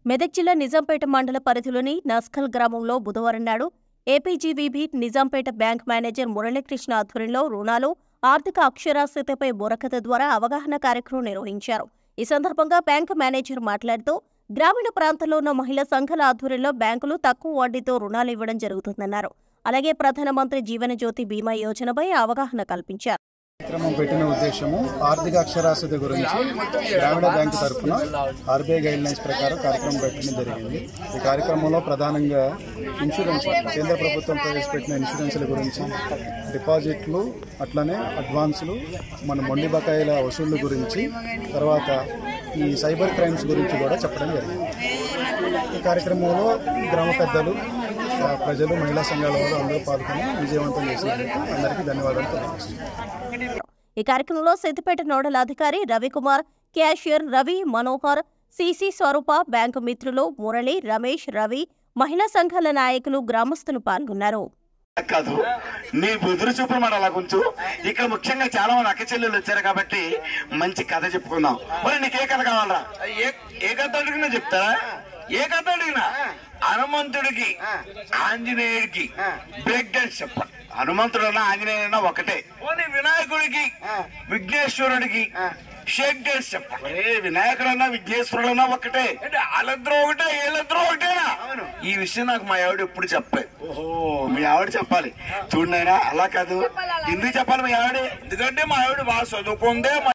మెదక్ జిల్లా నిజాంపేట మండల పరిధిలోని నస్కల్ గ్రామంలో బుధవారం నాడు APGVB Nizampet bank manager Muralikrishna ఆధ్వర్యంలో రుణాలు ఆర్థిక అక్షరాస్యతపై బుర్రకథ ద్వారా అవగాహన కార్యక్రమం నిర్వహించారు ఈ సందర్భంగా బ్యాంకు మేనేజర్ మాట్లాడుతూ గ్రామీణ ప్రాంతాల్లో ఉన్న మహిళా సంఘాల ఆధ్వర్యంలో బ్యాంకులు తక్కువ వడ్డీతో రుణాలు ఇవ్వడం జరుగుతుందన్నారు అలాగే ప్రధానమంత్రి జీవన జ్యోతి బీమా యోజనపై అవగాహన కల్పించారు కార్యక్రమం పెట్టిన ఉద్దేశము ఆర్థిక అక్షరాస్యత గురించి గ్రామీణ బ్యాంకు తరఫున ఆర్బీఐ గైడ్ లైన్స్ ప్రకారం కార్యక్రమం పెట్టడం జరిగింది ఈ కార్యక్రమంలో ప్రధానంగా ఇన్సూరెన్స్ కేంద్ర ప్రభుత్వం ప్రవేశపెట్టిన ఇన్సూరెన్స్ల గురించి డిపాజిట్లు అట్లనే అడ్వాన్సులు మన మొండి బకాయిల వసూళ్ల గురించి తర్వాత ఈ సైబర్ క్రైమ్స్ గురించి కూడా చెప్పడం జరిగింది ఈ కార్యక్రమంలో గ్రామ పెద్దలు ఆ, ప్రజలు మహిళా సంఘాల వాళ్ళు అందరూ పాల్గొని విజయవంతం చేసినందుకు అందరికీ ధన్యవాదాలు తెలియజేస్తున్నాను ఈ కార్యక్రమంలో సిద్దిపేట నోడల్ అధికారి Ravikumar cashier Ravi Manohar CC Swaroopa bank మిత్రులు మురళి రమేష్ రవి మహిళా సంఘాల నాయకులు గ్రామస్తులు పాల్గొన్నారు కాదు నీ బుదురు చూపులు మన అలా కొంచెం ఇక్కడ ముఖ్యంగా చాలా మంది అక్క చెల్లెలు వచ్చారు కాబట్టి మంచి కథ చెప్పుకుందాం మరి నీకే కథ కావాలరా ఏ ఏ కథ అడిగినా చెప్తారా ఏ కథ అడిగినా హనుమంతుడికి ఆంజనేయుడికి బ్రేక్ డాన్స్ చెప్పండి హనుమంతుడన్నా ఆంజనేయుడన్నా ఒకటే పోనీ వినాయకుడికి విఘ్నేశ్వరుడికి షేక్ డాన్స్ చెప్పండి ఏ వినాయకుడన్నా విఘ్నేశ్వరుడన్నా ఒకటే అంటే వాళ్ళిద్దరూ ఒకటే వీళ్ళిద్దరూ ఒకటేనా ఈ విషయం నాకు మా ఆవిడ ఎప్పుడు చెప్పాలి ఓహో మీ ఆవిడ చెప్పాలి చూడండి అలా కాదు ఎందుకు చెప్పాలి మీ ఆవిడ ఎందుకంటే మా ఆవిడ బాగా చదువుకుందే మా